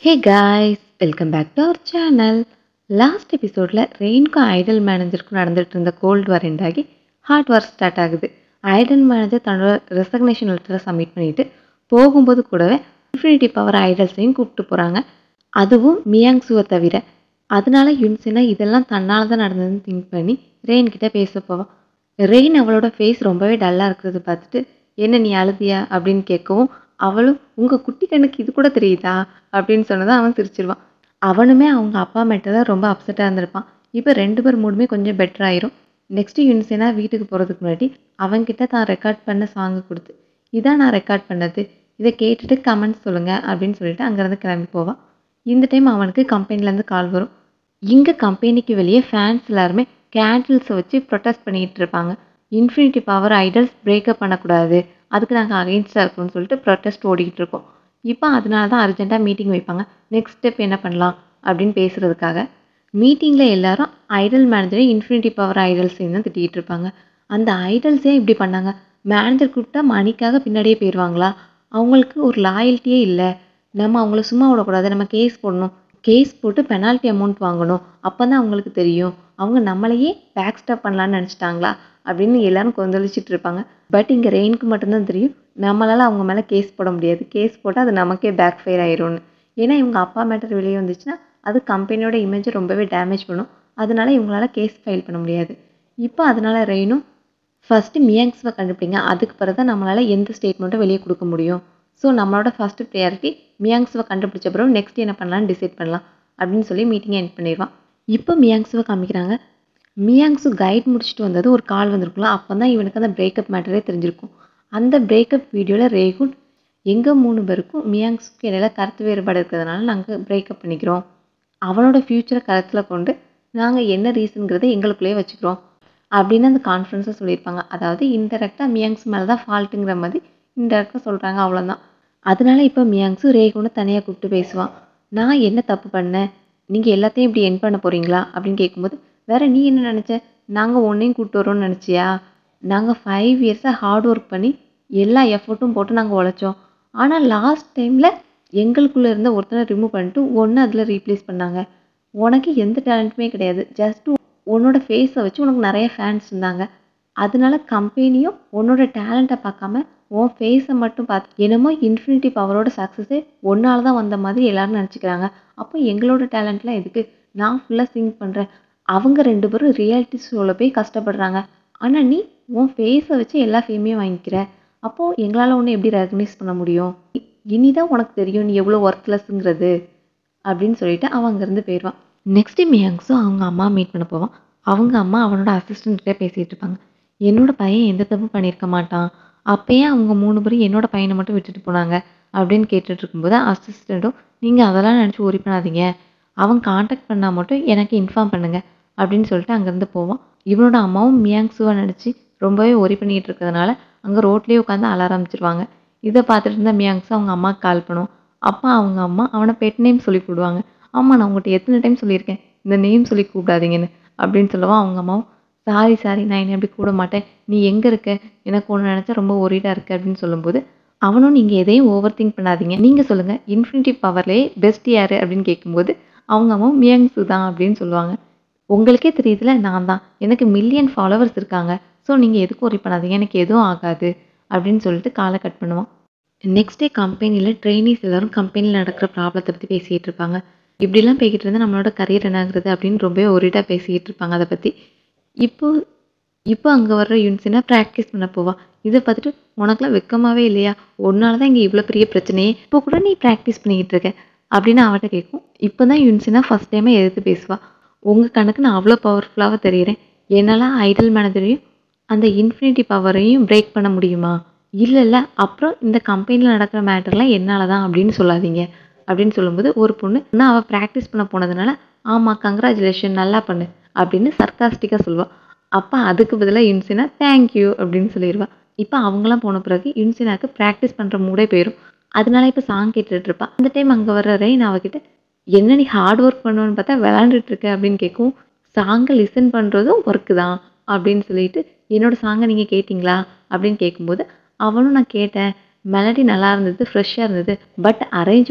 hey guys welcome back to our channel last எபிசோடில் ரெயின்க்கும் idol மேனேஜருக்கும் நடந்துட்டு இருந்த கோல்டு வார் எண்டாகி ஹார்ட் வார் ஸ்டார்ட் ஆகுது ஐடல் மேனேஜர் தன்னோட ரெசக்னேஷன் லெட்டரை சப்மிட் பண்ணிட்டு போகும்போது கூடவே இன்ஃபினிட்டி பவர் ஐடல்ஸையும் கூப்பிட்டு போகிறாங்க அதுவும் மியாங்ஸுவை தவிர அதனால யுன்சினா இதெல்லாம் தன்னால் தான் நடந்ததுன்னு திங்க் பண்ணி ரெயின் கிட்ட பேச போவான் ரெயின் அவளோட ஃபேஸ் ரொம்பவே டல்லாக இருக்கிறது பார்த்துட்டு என்ன நீ அழுதியா அப்படின்னு கேட்கவும் அவளும் உங்கள் குட்டி கண்ணுக்கு இது கூட தெரியுதா அப்படின்னு சொன்னதான் அவன் சிரிச்சிருவான் அவனுமே அவங்க அப்பா மேட்ட தான் ரொம்ப அப்செட்டாக இருந்திருப்பான் இப்போ ரெண்டு பேர் மூடுமே கொஞ்சம் பெட்டர் ஆயிரும் நெக்ஸ்ட்டு யுன்சினா வீட்டுக்கு போகிறதுக்கு முன்னாடி அவன்கிட்ட தான் ரெக்கார்ட் பண்ண சாங்கு கொடுத்து இதான் நான் ரெக்கார்ட் பண்ணது இதை கேட்டுட்டு கமெண்ட்ஸ் சொல்லுங்கள் அப்படின்னு சொல்லிட்டு அங்கேருந்து கிளம்பி போவான் இந்த டைம் அவனுக்கு கம்பெனிலேருந்து கால் வரும் இங்கே கம்பெனிக்கு வெளியே ஃபேன்ஸ் எல்லாருமே கேண்டில்ஸை வச்சு ப்ரொட்டஸ்ட் பண்ணிகிட்டு இருப்பாங்க இன்ஃபினிட்டி பவர் ஐடல்ஸ் பிரேக்கப் பண்ணக்கூடாது அதுக்கு நாங்கள் அகெயின்ஸ்டாக இருக்கோம்னு சொல்லிட்டு ப்ரொட்டஸ்ட் ஓடிக்கிட்டு இருக்கோம் இப்போ அதனால தான் அர்ஜென்ட்டாக மீட்டிங் வைப்பாங்க நெக்ஸ்ட் ஸ்டெப் என்ன பண்ணலாம் அப்படின்னு பேசுகிறதுக்காக மீட்டிங்கில் எல்லாரும் ஐடல் மேனேஜரை இன்ஃபினிட்டி பவர் ஐடல்ஸையும் தான் திட்டிகிட்டு இருப்பாங்க அந்த ஐடல்ஸே இப்படி பண்ணாங்க மேனேஜர் கூப்பிட்டா மணிக்காக பின்னாடியே போயிடுவாங்களா அவங்களுக்கு ஒரு லாயல்ட்டியே இல்லை நம்ம அவங்கள சும்மா விடக்கூடாது நம்ம கேஸ் போடணும் கேஸ் போட்டு பெனால்ட்டி அமௌண்ட் வாங்கணும் அப்போ தான் அவங்களுக்கு தெரியும் அவங்க நம்மளையே பேக் ஸ்டாப் பண்ணலான்னு நினச்சிட்டாங்களா அப்படின்னு எல்லாரும் கொந்தளிச்சிட்டு இருப்பாங்க பட் இங்கே ரெயினுக்கு மட்டும்தான் தெரியும் நம்மளால் அவங்க மேலே கேஸ் போட முடியாது கேஸ் போட்டால் அது நமக்கே பேக் ஃபயர் ஆயிரும்னு ஏன்னா இவங்க அப்பா மேட்டர் வெளியே வந்துச்சுன்னா அது கம்பெனியோட இமேஜை ரொம்பவே டேமேஜ் பண்ணும் அதனால இவங்களால கேஸ் ஃபைல் பண்ண முடியாது இப்போ அதனால ரெயினும் ஃபஸ்ட்டு மியாங்ஸை கண்டுபிடிங்க அதுக்கு பிறகு தான் நம்மளால் எந்த ஸ்டேட்மெண்ட்டும் வெளியே கொடுக்க முடியும் ஸோ நம்மளோட ஃபஸ்ட்டு ப்ரையாரிட்டி மியாங்ஸுவை கண்டுபிடிச்ச பிறகு நெக்ஸ்ட் என்ன பண்ணலாம்னு டிசைட் பண்ணலாம் அப்படின்னு சொல்லி மீட்டிங்கை எண்ட் பண்ணிடுவான் இப்போ மியாங்ஸுவை காமிக்கிறாங்க மியாங்ஸு கைட் முடிச்சுட்டு வந்தது ஒரு கால் வந்திருக்கும்ல அப்போ தான் இவனுக்கு அந்த பிரேக்கப் மேட்டரே தெரிஞ்சிருக்கும் அந்த பிரேக்கப் வீடியோவில் ரேகுன் எங்கள் மூணு பேருக்கும் மியாங்ஸுக்கு இடையில கருத்து வேறுபாடு இருக்கிறதுனால நாங்கள் பிரேக்கப் பண்ணிக்கிறோம் அவனோட ஃப்யூச்சரை கருத்தில் கொண்டு நாங்கள் என்ன ரீசனுங்கிறத எங்களுக்குள்ளேயே வச்சுக்கிறோம் அப்படின்னு அந்த கான்ஃபரன்ஸை சொல்லியிருப்பாங்க அதாவது இன்டெரக்டாக மியாங்ஸ் மேலே தான் ஃபால்ட்டுங்கிற மாதிரி இன்டெரக்டாக சொல்கிறாங்க அவ்வளோதான் அதனால இப்போ மியாங்ஸு ரேகுனை தனியாக கூப்பிட்டு பேசுவான் நான் என்ன தப்பு பண்ணேன் நீங்கள் எல்லாத்தையும் இப்படி என் பண்ண போகிறீங்களா அப்படின்னு கேட்கும்போது வேற நீ என்ன நினச்ச நாங்கள் ஒன்றையும் கூப்பிட்டு வரோம்னு நினச்சியா நாங்கள் ஃபைவ் இயர்ஸாக ஹார்ட் ஒர்க் பண்ணி எல்லா எஃபர்ட்டும் போட்டு நாங்கள் உழைச்சோம் ஆனால் லாஸ்ட் டைமில் எங்களுக்குள்ளே இருந்த ஒருத்தனை ரிமூவ் பண்ணிட்டு ஒன்று அதில் ரீப்ளேஸ் பண்ணாங்க உனக்கு எந்த டேலண்ட்டுமே கிடையாது ஜஸ்ட் உன்னோட ஃபேஸை வச்சு உனக்கு நிறைய ஃபேன்ஸ் இருந்தாங்க அதனால கம்பெனியும் உன்னோட டேலண்ட்டை பார்க்காம உன் ஃபேஸை மட்டும் பார்த்து என்னமோ இன்ஃபினிட்டி பவரோட சக்ஸஸே ஒன்னால தான் வந்த மாதிரி எல்லாரும் நினச்சிக்கிறாங்க அப்போ எங்களோட டேலண்ட்லாம் எதுக்கு நான் ஃபுல்லாக சிங் பண்ணுறேன் அவங்க ரெண்டு பேரும் ரியாலிட்டி ஷோவில் போய் கஷ்டப்படுறாங்க ஆனால் நீ உன் ஃபேஸை வச்சு எல்லா ஃபேமையும் வாங்கிக்கிற அப்போது எங்களால் ஒன்று எப்படி ரெகனைஸ் பண்ண முடியும் இனிதான் உனக்கு தெரியும் நீ எவ்வளோ ஒர்க்லெஸ்ஸுங்கிறது அப்படின்னு சொல்லிட்டு அவன் அங்கேருந்து போயிடுவான் நெக்ஸ்ட் மியாங்ஸும் அவங்க அம்மா மீட் பண்ண போவான் அவங்க அம்மா அவனோட அசிஸ்டண்ட்கிட்ட பேசிகிட்டு இருப்பாங்க என்னோட பையன் எந்த தப்பு பண்ணியிருக்க மாட்டான் அப்பயே அவங்க மூணு பேரும் என்னோட பையனை மட்டும் விட்டுட்டு போனாங்க அப்படின்னு கேட்டுட்டு இருக்கும்போது அசிஸ்டண்ட்டும் நீங்கள் அதெல்லாம் நினச்சி ஒரி பண்ணாதீங்க அவன் காண்டாக்ட் பண்ணால் மட்டும் எனக்கு இன்ஃபார்ம் பண்ணுங்க அப்படின்னு சொல்லிட்டு அங்கேருந்து போவான் இவனோட அம்மாவும் மியாங்ஸுவை நினச்சி ரொம்பவே ஒரி பண்ணிகிட்டு இருக்கிறதுனால அங்கே ரோட்லேயே உட்காந்து அழ ஆரம்பிச்சிருவாங்க இதை பார்த்துட்டு இருந்த மியாங்ஸ் அவங்க அம்மாவுக்கு கால் பண்ணும் அப்பா அவங்க அம்மா அவனை பெட் நேம் சொல்லி கூப்பிடுவாங்க ஆமாம் நான் உங்கள்கிட்ட எத்தனை டைம் சொல்லியிருக்கேன் இந்த நேம் சொல்லி கூப்பிடாதீங்கன்னு அப்படின்னு சொல்லுவான் அவங்க அம்மாவும் சாரி சாரி நான் என்னை அப்படி கூட மாட்டேன் நீ எங்கே இருக்க எனக்கு ஒன்று நினச்சா ரொம்ப ஒரீடாக இருக்கு அப்படின்னு சொல்லும்போது அவனும் நீங்கள் எதையும் ஓவர் திங்க் பண்ணாதீங்க நீங்கள் சொல்லுங்கள் இன்ஃபினிட்டி பவர்லேயே பெஸ்ட் யார் அப்படின்னு கேட்கும்போது அவங்க அம்மாவும் மியாங்ஸு தான் அப்படின்னு சொல்லுவாங்க உங்களுக்கே தெரியுதுல நான் தான் எனக்கு மில்லியன் ஃபாலோவர்ஸ் இருக்காங்க ஸோ நீங்கள் எதுக்கும் ஒரி பண்ணாதீங்க எனக்கு எதுவும் ஆகாது அப்படின்னு சொல்லிட்டு காலை கட் பண்ணுவான் நெக்ஸ்ட் டே கம்பெனியில் ட்ரைனிஸ் எல்லாரும் கம்பெனியில் நடக்கிற ப்ராப்ளத்தை பற்றி பேசிகிட்டு இருப்பாங்க இப்படிலாம் பேசிக்கிட்டு இருந்தால் நம்மளோட கரியர் என்னாகிறது அப்படின்னு ரொம்பவே ஒரிடாக பேசிக்கிட்டு இருப்பாங்க அதை பற்றி இப்போ இப்போ அங்கே வர்ற யூனிட்ஸ்னா ப்ராக்டிஸ் பண்ண போவா இதை பார்த்துட்டு உனக்குலாம் வெக்கமாகவே இல்லையா ஒன்னால தான் இங்கே இவ்வளோ பெரிய பிரச்சனையே இப்போ கூட நீ ப்ராக்டிஸ் பண்ணிக்கிட்டு இருக்க அப்படின்னு அவட்ட கேட்கும் இப்போ தான் யூனிட்ஸ்னா ஃபஸ்ட் டைமாக எதிர்த்து பேசுவா உங்கள் கணக்கு நான் அவ்வளோ பவர்ஃபுல்லாக தெரியுறேன் என்னால் ஐடல் மேனேஜரையும் அந்த இன்ஃபினிட்டி பவரையும் பிரேக் பண்ண முடியுமா இல்லை இல்லை அப்புறம் இந்த கம்பெனியில் நடக்கிற மேட்டர்லாம் என்னால் தான் அப்படின்னு சொல்லாதீங்க அப்படின்னு சொல்லும்போது ஒரு பொண்ணு நான் அவள் ப்ராக்டிஸ் பண்ண போனதுனால ஆமாம் கங்க்ராச்சுலேஷன் நல்லா பண்ணு அப்படின்னு சர்க்காஸ்டிக்காக சொல்லுவாள் அப்போ அதுக்கு பதிலாக யுன்சினா தேங்க்யூ அப்படின்னு சொல்லிடுவா இப்போ அவங்களாம் போன பிறகு யுன்சினாக்கு ப்ராக்டிஸ் பண்ணுற மூடே போயிடும் அதனால இப்போ சாங் கேட்டுட்டு இருப்பா அந்த டைம் அங்கே வர்ற ரெயின் அவகிட்ட என்ன நீ ஹார்ட் ஒர்க் பண்ணுவேன்னு பார்த்தா விளாண்டுட்டு இருக்க அப்படின்னு கேட்கும் சாங்கை லிசன் பண்ணுறதும் ஒர்க்கு தான் அப்படின்னு சொல்லிட்டு என்னோட சாங்கை நீங்கள் கேட்டிங்களா அப்படின்னு கேட்கும்போது அவனும் நான் கேட்டேன் மெலடி நல்லா இருந்தது ஃப்ரெஷ்ஷாக இருந்தது பட் அரேஞ்ச்மெண்ட்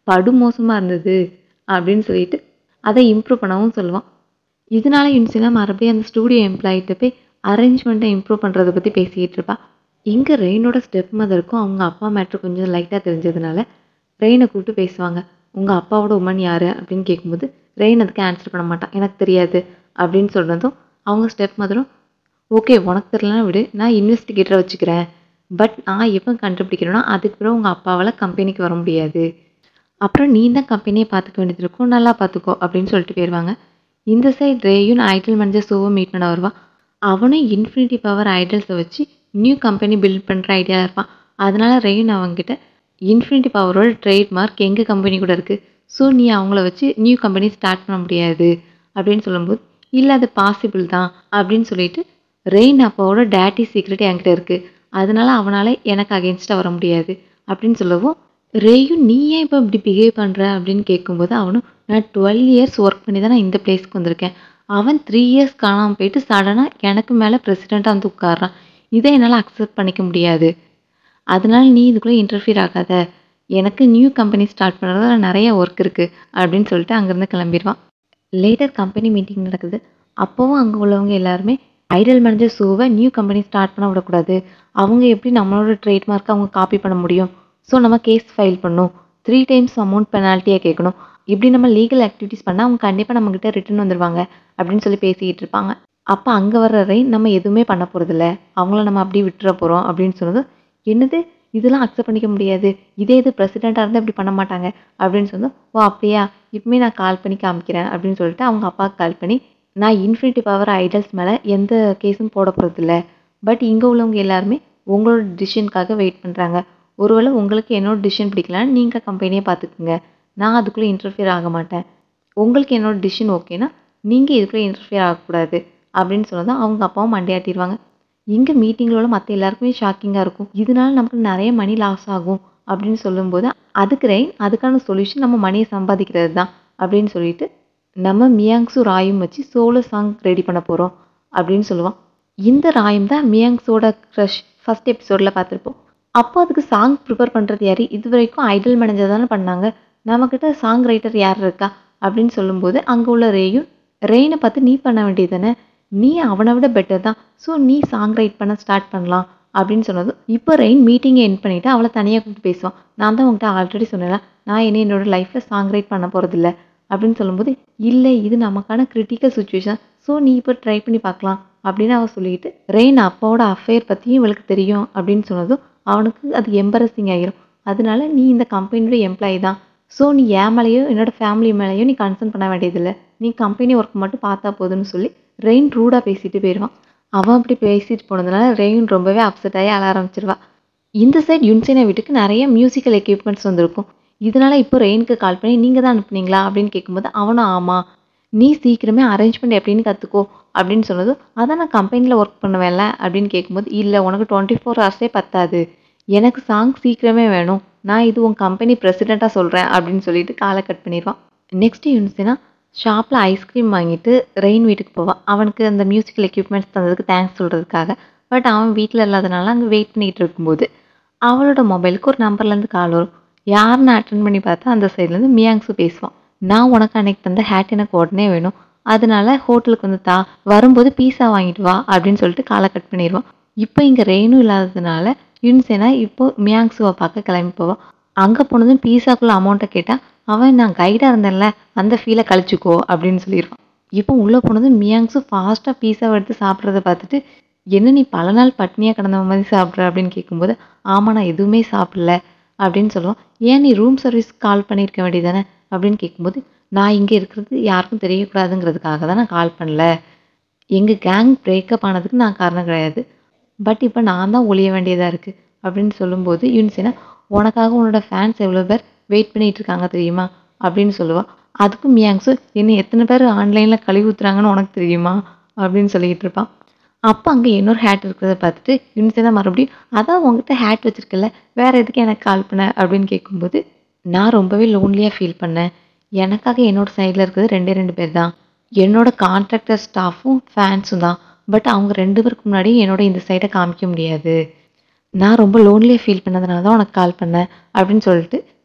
படுமோசமாக இருந்தது அப்படின்னு சொல்லிட்டு அதை இம்ப்ரூவ் பண்ணவும் சொல்லுவான் இதனால யுன்சினா மறுபடியும் அந்த ஸ்டூடியோ எம்ப்ளாயிட்ட போய் அரேஞ்ச்மெண்ட்டை இம்ப்ரூவ் பண்ணுறதை பற்றி பேசிக்கிட்டு இருப்பா இங்கே ரெயினோட ஸ்டெப் மதருக்கும் அவங்க அப்பா மேட்ரு கொஞ்சம் லைட்டாக தெரிஞ்சதுனால ரெயினை கூப்பிட்டு பேசுவாங்க உங்கள் அப்பாவோட உமன் யார் அப்படின்னு கேட்கும்போது ரெயின் அதுக்கு ஆன்சர் பண்ண மாட்டான் எனக்கு தெரியாது அப்படின்னு சொன்னதும் அவங்க ஸ்டெப் மதரும் ஓகே உனக்கு தெரியலனா விடு நான் இன்வெஸ்டிகேட்டரை வச்சுக்கிறேன் பட் நான் எப்போ கண்டுபிடிக்கிறேன்னா அதுக்கு பிறகு உங்கள் அப்பாவால் கம்பெனிக்கு வர முடியாது அப்புறம் நீ தான் கம்பெனியை பார்த்துக்க வேண்டியது இருக்கும் நல்லா பார்த்துக்கோ அப்படின்னு சொல்லிட்டு போயிடுவாங்க இந்த சைடு ரேயும் ஐடல் மேனேஜர் சோவை மீட் பண்ண வருவான் அவனும் இன்ஃபினிட்டி பவர் ஐடல்ஸை வச்சு நியூ கம்பெனி பில்ட் பண்ணுற ஐடியாவில் இருப்பான் அதனால ரெயின் அவங்ககிட்ட இன்ஃபினிட்டி பவரோட ட்ரேட்மார்க் எங்கள் கம்பெனி கூட இருக்குது ஸோ நீ அவங்கள வச்சு நியூ கம்பெனி ஸ்டார்ட் பண்ண முடியாது அப்படின்னு சொல்லும்போது இல்லை அது பாசிபிள் தான் அப்படின்னு சொல்லிட்டு ரெயின் அப்பாவோட டேட்டி சீக்ரெட் என்கிட்ட இருக்குது அதனால அவனால் எனக்கு அகேன்ஸ்டாக வர முடியாது அப்படின்னு சொல்லவும் ரேயும் நீ ஏன் இப்போ இப்படி பிஹேவ் பண்ணுற அப்படின்னு கேட்கும்போது அவனும் நான் டுவெல் இயர்ஸ் ஒர்க் பண்ணி தான் நான் இந்த பிளேஸ்க்கு வந்திருக்கேன் அவன் த்ரீ இயர்ஸ் காணாமல் போயிட்டு சடனாக எனக்கு மேலே பிரசிடெண்ட்டாக வந்து உட்கார்றான் இதை என்னால் அக்செப்ட் பண்ணிக்க முடியாது அதனால நீ இதுக்குள்ளே இன்டர்ஃபியர் ஆகாத எனக்கு நியூ கம்பெனி ஸ்டார்ட் பண்ணுறதுல நிறைய ஒர்க் இருக்குது அப்படின்னு சொல்லிட்டு அங்கேருந்து கிளம்பிடுவான் லேட்டர் கம்பெனி மீட்டிங் நடக்குது அப்போவும் அங்கே உள்ளவங்க எல்லாருமே ஐடல் மேனேஜர் சூவை நியூ கம்பெனி ஸ்டார்ட் பண்ண விடக்கூடாது அவங்க எப்படி நம்மளோட ட்ரேட்மார்க்கை அவங்க காப்பி பண்ண முடியும் ஸோ நம்ம கேஸ் ஃபைல் பண்ணணும் த்ரீ டைம்ஸ் அமௌண்ட் பெனால்ட்டியாக கேட்கணும் இப்படி நம்ம லீகல் ஆக்டிவிட்டீஸ் பண்ணால் அவங்க கண்டிப்பாக நம்மக்கிட்ட ரிட்டர்ன் வந்துடுவாங்க அப்படின்னு சொல்லி பேசிக்கிட்டு இருப்பாங்க அப்போ அங்கே வர்ற ரெயின் நம்ம எதுவுமே பண்ண போகிறதில்ல அவங்கள நம்ம அப்படியே விட்டுற போகிறோம் அப்படின்னு சொன்னது என்னது இதெல்லாம் அக்செப்ட் பண்ணிக்க முடியாது இதே இது பிரசிடெண்ட்டாக இருந்தால் இப்படி பண்ண மாட்டாங்க அப்படின்னு சொன்னோம் ஓ அப்படியா இப்போமே நான் கால் பண்ணி காமிக்கிறேன் அப்படின்னு சொல்லிட்டு அவங்க அப்பாவுக்கு கால் பண்ணி நான் இன்ஃபினிட்டி பவர் ஐடல்ஸ் மேலே எந்த கேஸும் போட போகிறதில்ல பட் இங்கே உள்ளவங்க எல்லாருமே உங்களோட டிசிஷனுக்காக வெயிட் பண்ணுறாங்க ஒருவேளை உங்களுக்கு என்னோட டிசிஷன் பிடிக்கலன்னா நீங்கள் கம்பெனியை பார்த்துக்குங்க நான் அதுக்குள்ளே இன்டர்ஃபியர் ஆக மாட்டேன் உங்களுக்கு என்னோட டிசிஷன் ஓகேனா நீங்கள் இதுக்குள்ளே இன்டர்ஃபியர் ஆகக்கூடாது அப்படின்னு சொன்னதும் அவங்க அப்பாவும் மண்டையாட்டிடுவாங்க இங்கே மீட்டிங்களோட மற்ற எல்லாருக்குமே ஷாக்கிங்காக இருக்கும் இதனால நமக்கு நிறைய மணி லாஸ் ஆகும் அப்படின்னு சொல்லும்போது அதுக்கு ரெயின் அதுக்கான சொல்யூஷன் நம்ம மணியை சம்பாதிக்கிறது தான் அப்படின்னு சொல்லிட்டு நம்ம மியாங்ஸு ராயும் வச்சு சோலோ சாங் ரெடி பண்ண போகிறோம் அப்படின்னு சொல்லுவான் இந்த ராயம் தான் மியாங்ஸோட க்ரஷ் ஃபர்ஸ்ட் எபிசோடில் பார்த்துருப்போம் அப்போ அதுக்கு சாங் ப்ரிப்பேர் பண்ணுறது யார் இது வரைக்கும் ஐடல் மேனேஜர் தானே பண்ணாங்க நம்மக்கிட்ட சாங் ரைட்டர் யார் இருக்கா அப்படின்னு சொல்லும்போது அங்கே உள்ள ரேயும் ரெயினை பார்த்து நீ பண்ண வேண்டியது தானே நீ அவனை விட பெட்டர் தான் ஸோ நீ சாங் ரைட் பண்ண ஸ்டார்ட் பண்ணலாம் அப்படின்னு சொன்னதும் இப்போ ரெயின் மீட்டிங்கை என் பண்ணிவிட்டு அவளை தனியாக கூப்பிட்டு பேசுவான் நான் தான் உங்கள்கிட்ட ஆல்ரெடி சொன்னேன் நான் இனி என்னோட லைஃப்பில் சாங் ரைட் பண்ண போகிறதில்ல அப்படின்னு சொல்லும்போது இல்லை இது நமக்கான கிரிட்டிக்கல் சுச்சுவேஷன் ஸோ நீ இப்போ ட்ரை பண்ணி பார்க்கலாம் அப்படின்னு அவள் சொல்லிட்டு ரெயின் அப்பாவோட அஃபேர் பற்றியும் இவளுக்கு தெரியும் அப்படின்னு சொன்னதும் அவனுக்கு அது எம்பரசிங் ஆகிரும் அதனால நீ இந்த கம்பெனியோட எம்ப்ளாயி தான் ஸோ நீ என் மேலேயோ என்னோட ஃபேமிலி மேலேயோ நீ கன்சர்ன் பண்ண வேண்டியதில்லை நீ கம்பெனி ஒர்க் மட்டும் பார்த்தா போதும்னு சொல்லி ரெயின் ரூடாக பேசிட்டு போயிடுவான் அவன் அப்படி பேசிட்டு போனதுனால ரெயின் ரொம்பவே அப்செட் ஆகி அழ ஆரம்பிச்சிருவா இந்த சைட் யுன்சேனா வீட்டுக்கு நிறைய மியூசிக்கல் எக்யூப்மெண்ட்ஸ் வந்திருக்கும் இதனால இப்போ ரெயினுக்கு கால் பண்ணி நீங்கள் தான் அனுப்புனீங்களா அப்படின்னு கேட்கும்போது அவனும் ஆமாம் நீ சீக்கிரமே அரேஞ்ச்மெண்ட் எப்படின்னு கற்றுக்கோ அப்படின்னு சொன்னதும் அதான் நான் கம்பெனியில் ஒர்க் பண்ணுவேன்ல அப்படின்னு கேட்கும்போது இல்லை உனக்கு டுவெண்ட்டி ஃபோர் ஹவர்ஸே பத்தாது எனக்கு சாங் சீக்கிரமே வேணும் நான் இது உன் கம்பெனி பிரசிடெண்ட்டாக சொல்கிறேன் அப்படின்னு சொல்லிட்டு காலை கட் பண்ணிடுவான் நெக்ஸ்ட் யூனிஸ்னா ஷாப்பில் ஐஸ்கிரீம் வாங்கிட்டு ரெயின் வீட்டுக்கு போவான் அவனுக்கு அந்த மியூசிக்கல் எக்யூப்மெண்ட்ஸ் தந்ததுக்கு தேங்க்ஸ் சொல்கிறதுக்காக பட் அவன் வீட்டில் இல்லாதனால அங்கே வெயிட் பண்ணிகிட்டு இருக்கும்போது அவளோட மொபைலுக்கு ஒரு நம்பர்லேருந்து கால் வரும் யாருன்னு அட்டன் பண்ணி பார்த்தா அந்த சைட்லேருந்து மியாங்ஸு பேசுவான் நான் உனக்கு அன்னைக்கு தந்த ஹேட் எனக்கு உடனே வேணும் அதனால ஹோட்டலுக்கு வந்து தா வரும்போது பீஸா வாங்கிட்டு வா அப்படின்னு சொல்லிட்டு காலை கட் பண்ணிடுவான் இப்போ இங்கே ரெயினும் இல்லாததுனால யுன்சேனா இப்போ மியாங்ஸுவை பார்க்க கிளம்பி போவான் அங்கே போனதும் பீஸாக்குள்ள அமௌண்ட்டை கேட்டால் அவன் நான் கைடாக இருந்தேன்ல அந்த ஃபீலை கழிச்சுக்கோ அப்படின்னு சொல்லிடுவான் இப்போ உள்ளே போனதும் மியாங்ஸு ஃபாஸ்ட்டாக பீஸாவை எடுத்து சாப்பிட்றத பார்த்துட்டு என்ன நீ பல நாள் பட்னியாக கிடந்த மாதிரி சாப்பிட்ற அப்படின்னு கேட்கும்போது ஆமாம் நான் எதுவுமே சாப்பிடல அப்படின்னு சொல்லுவான் ஏன் நீ ரூம் சர்வீஸ் கால் பண்ணியிருக்க வேண்டியதானே அப்படின்னு கேட்கும்போது நான் இங்கே இருக்கிறது யாருக்கும் தெரியக்கூடாதுங்கிறதுக்காக தான் நான் கால் பண்ணல எங்கள் கேங் பிரேக்கப் ஆனதுக்கு நான் காரணம் கிடையாது பட் இப்போ நான் தான் ஒழிய வேண்டியதாக இருக்குது அப்படின்னு சொல்லும்போது யூனிசேனா உனக்காக உன்னோட ஃபேன்ஸ் எவ்வளோ பேர் வெயிட் பண்ணிட்டு இருக்காங்க தெரியுமா அப்படின்னு சொல்லுவா அதுக்கும் மியாங்ஸு என்ன எத்தனை பேர் ஆன்லைனில் கழுவி ஊத்துறாங்கன்னு உனக்கு தெரியுமா அப்படின்னு சொல்லிக்கிட்டு இருப்பான் அப்போ அங்கே இன்னொரு ஹேட் இருக்கிறத பார்த்துட்டு யூனிசேனா மறுபடியும் அதான் உங்ககிட்ட ஹேட் வச்சிருக்கல வேற எதுக்கு எனக்கு கால் பண்ண அப்படின்னு கேட்கும்போது நான் ரொம்பவே லோன்லியாக ஃபீல் பண்ணேன் எனக்காக என்னோட சைடில் இருக்கிறது ரெண்டே ரெண்டு பேர் தான் என்னோட கான்ட்ராக்டர் ஸ்டாஃபும் ஃபேன்ஸும் தான் பட் அவங்க ரெண்டு பேருக்கு முன்னாடி என்னோட இந்த சைடை காமிக்க முடியாது நான் ரொம்ப லோன்லியாக ஃபீல் பண்ணதுனால தான் உனக்கு கால் பண்ணேன் அப்படின்னு சொல்லிட்டு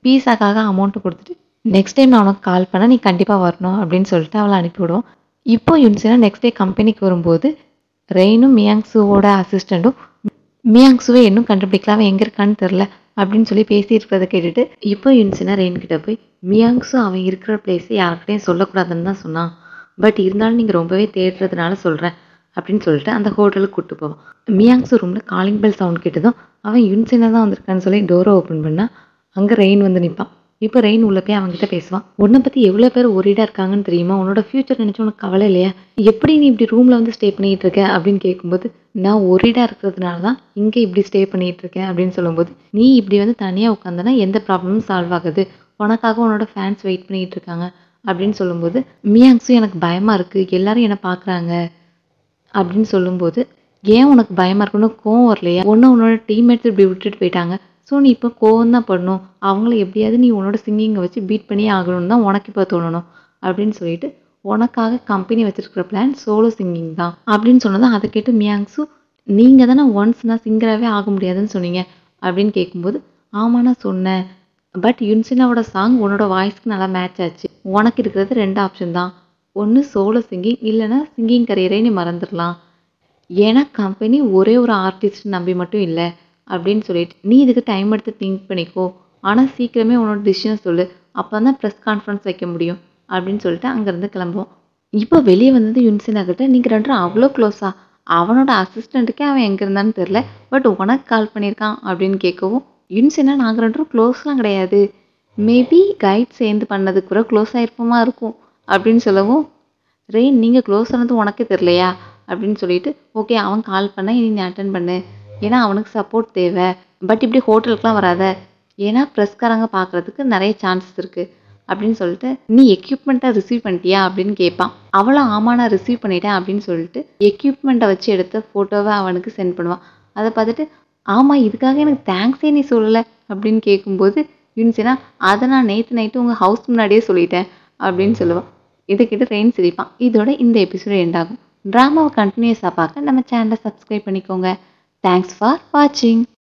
பீஸாக்காக அமௌண்ட்டு கொடுத்துட்டு நெக்ஸ்ட் டைம் நான் உனக்கு கால் பண்ண நீ கண்டிப்பாக வரணும் அப்படின்னு சொல்லிட்டு அவளை அனுப்பிவிடுவோம் இப்போ யுன்சினா நெக்ஸ்ட் டே கம்பெனிக்கு வரும்போது ரெயினும் மியாங்ஸுவோட அசிஸ்டண்ட்டும் மியாங்ஸுவை இன்னும் கண்டுபிடிக்கல அவன் எங்கே இருக்கான்னு தெரில அப்படின்னு சொல்லி பேசி இருக்கிறத கேட்டுட்டு இப்போ யுன்சினா ரெயின் கிட்ட போய் மியாங்ஸு அவன் இருக்கிற பிளேஸை யார்கிட்டையும் சொல்லக்கூடாதுன்னு தான் சொன்னான் பட் இருந்தாலும் நீங்கள் ரொம்பவே தேடுறதுனால சொல்கிறேன் அப்படின்னு சொல்லிட்டு அந்த ஹோட்டலுக்கு கூப்பிட்டு போவான் மியாங்ஸு ரூமில் காலிங் பெல் சவுண்ட் கேட்டதும் அவன் யுன்சினா தான் வந்திருக்கான்னு சொல்லி டோரை ஓப்பன் பண்ணால் அங்கே ரெயின் வந்து நிற்பான் இப்போ ரெயின் உள்ள போய் அவன்கிட்ட பேசுவான் உன்னை பற்றி எவ்வளோ பேர் ஒரீடாக இருக்காங்கன்னு தெரியுமா உன்னோட ஃப்யூச்சர் நினச்சி உனக்கு கவலை இல்லையா எப்படி நீ இப்படி ரூமில் வந்து ஸ்டே பண்ணிகிட்டு இருக்க அப்படின்னு கேட்கும்போது நான் ஒரீடாக இருக்கிறதுனால தான் இங்கே இப்படி ஸ்டே பண்ணிகிட்டு இருக்கேன் அப்படின்னு சொல்லும்போது நீ இப்படி வந்து தனியாக உட்காந்தனா எந்த ப்ராப்ளமும் சால்வ் ஆகுது உனக்காக உன்னோட ஃபேன்ஸ் வெயிட் பண்ணிகிட்டு இருக்காங்க அப்படின்னு சொல்லும்போது மியாங்ஸும் எனக்கு பயமாக இருக்குது எல்லாரும் என்னை பார்க்குறாங்க அப்படின்னு சொல்லும்போது ஏன் உனக்கு பயமாக இருக்குன்னு கோவம் வரலையா ஒன்று உன்னோட டீம்மேட்ஸ் இப்படி விட்டுட்டு போயிட்டாங்க ஸோ நீ இப்போ கோவம் தான் படணும் அவங்கள எப்படியாவது நீ உன்னோட சிங்கிங்கை வச்சு பீட் பண்ணி ஆகணும்னு தான் உனக்கு இப்போ தோணணும் அப்படின்னு சொல்லிட்டு உனக்காக கம்பெனி வச்சிருக்கிற பிளான் சோலோ சிங்கிங் தான் அப்படின்னு சொன்னதும் அதை கேட்டு மியாங்ஸு நீங்கள் தானே ஒன்ஸ் நான் சிங்கராகவே ஆக முடியாதுன்னு சொன்னீங்க அப்படின்னு கேட்கும்போது ஆமாம் நான் சொன்னேன் பட் யுன்சினாவோட சாங் உன்னோட வாய்ஸ்க்கு நல்லா மேட்ச் ஆச்சு உனக்கு இருக்கிறது ரெண்டு ஆப்ஷன் தான் ஒன்று சோலோ சிங்கிங் இல்லைன்னா சிங்கிங் கரியரே நீ மறந்துடலாம் ஏன்னா கம்பெனி ஒரே ஒரு ஆர்டிஸ்ட் நம்பி மட்டும் இல்லை அப்படின்னு சொல்லிட்டு நீ இதுக்கு டைம் எடுத்து திங்க் பண்ணிக்கோ ஆனால் சீக்கிரமே உன்னோட டிசிஷன் சொல்லு அப்போ தான் ப்ரெஸ் கான்ஃபரன்ஸ் வைக்க முடியும் அப்படின்னு சொல்லிட்டு அங்கேருந்து கிளம்புவோம் இப்போ வெளியே வந்தது யுன்சினா கிட்ட நீங்கள் ரெண்டும் அவ்வளோ க்ளோஸா அவனோட அசிஸ்டண்ட்டுக்கே அவன் எங்கே இருந்தான்னு தெரில பட் உனக்கு கால் பண்ணியிருக்கான் அப்படின்னு கேட்கவும் யுன்சினா நாங்கள் ரெண்டும் க்ளோஸ்லாம் கிடையாது மேபி கைட் சேர்ந்து பண்ணதுக்கு கூட க்ளோஸ் ஆகிருப்போமா இருக்கும் அப்படின்னு சொல்லவும் ரெயின் நீங்கள் க்ளோஸ் ஆனது உனக்கே தெரிலையா அப்படின்னு சொல்லிட்டு ஓகே அவன் கால் பண்ண இனி நீ அட்டன் பண்ணு ஏன்னா அவனுக்கு சப்போர்ட் தேவை பட் இப்படி ஹோட்டலுக்குலாம் வராத ஏன்னா ப்ரெஸ்காரங்க பார்க்குறதுக்கு நிறைய சான்சஸ் இருக்குது அப்படின்னு சொல்லிட்டு நீ எக்யூப்மெண்ட்டை ரிசீவ் பண்ணிட்டியா அப்படின்னு கேட்பான் அவளும் ஆமா நான் ரிசீவ் பண்ணிட்டேன் அப்படின்னு சொல்லிட்டு எக்யூப்மெண்ட்டை வச்சு எடுத்த ஃபோட்டோவை அவனுக்கு சென்ட் பண்ணுவான் அதை பார்த்துட்டு ஆமாம் இதுக்காக எனக்கு தேங்க்ஸே நீ சொல்லலை அப்படின்னு கேட்கும்போது யுன்சினா அதை நான் நேற்று நைட்டு உங்கள் ஹவுஸ் முன்னாடியே சொல்லிட்டேன் அப்படின்னு சொல்லுவான் இதை கேட்டு ரெயின் சிரிப்பான் இதோட இந்த எபிசோடு எண்ட் ஆகும் ட்ராமாவை கண்டினியூஸாக பார்க்க நம்ம சேனலை சப்ஸ்கிரைப் பண்ணிக்கோங்க தேங்க்ஸ் ஃபார் வாட்சிங்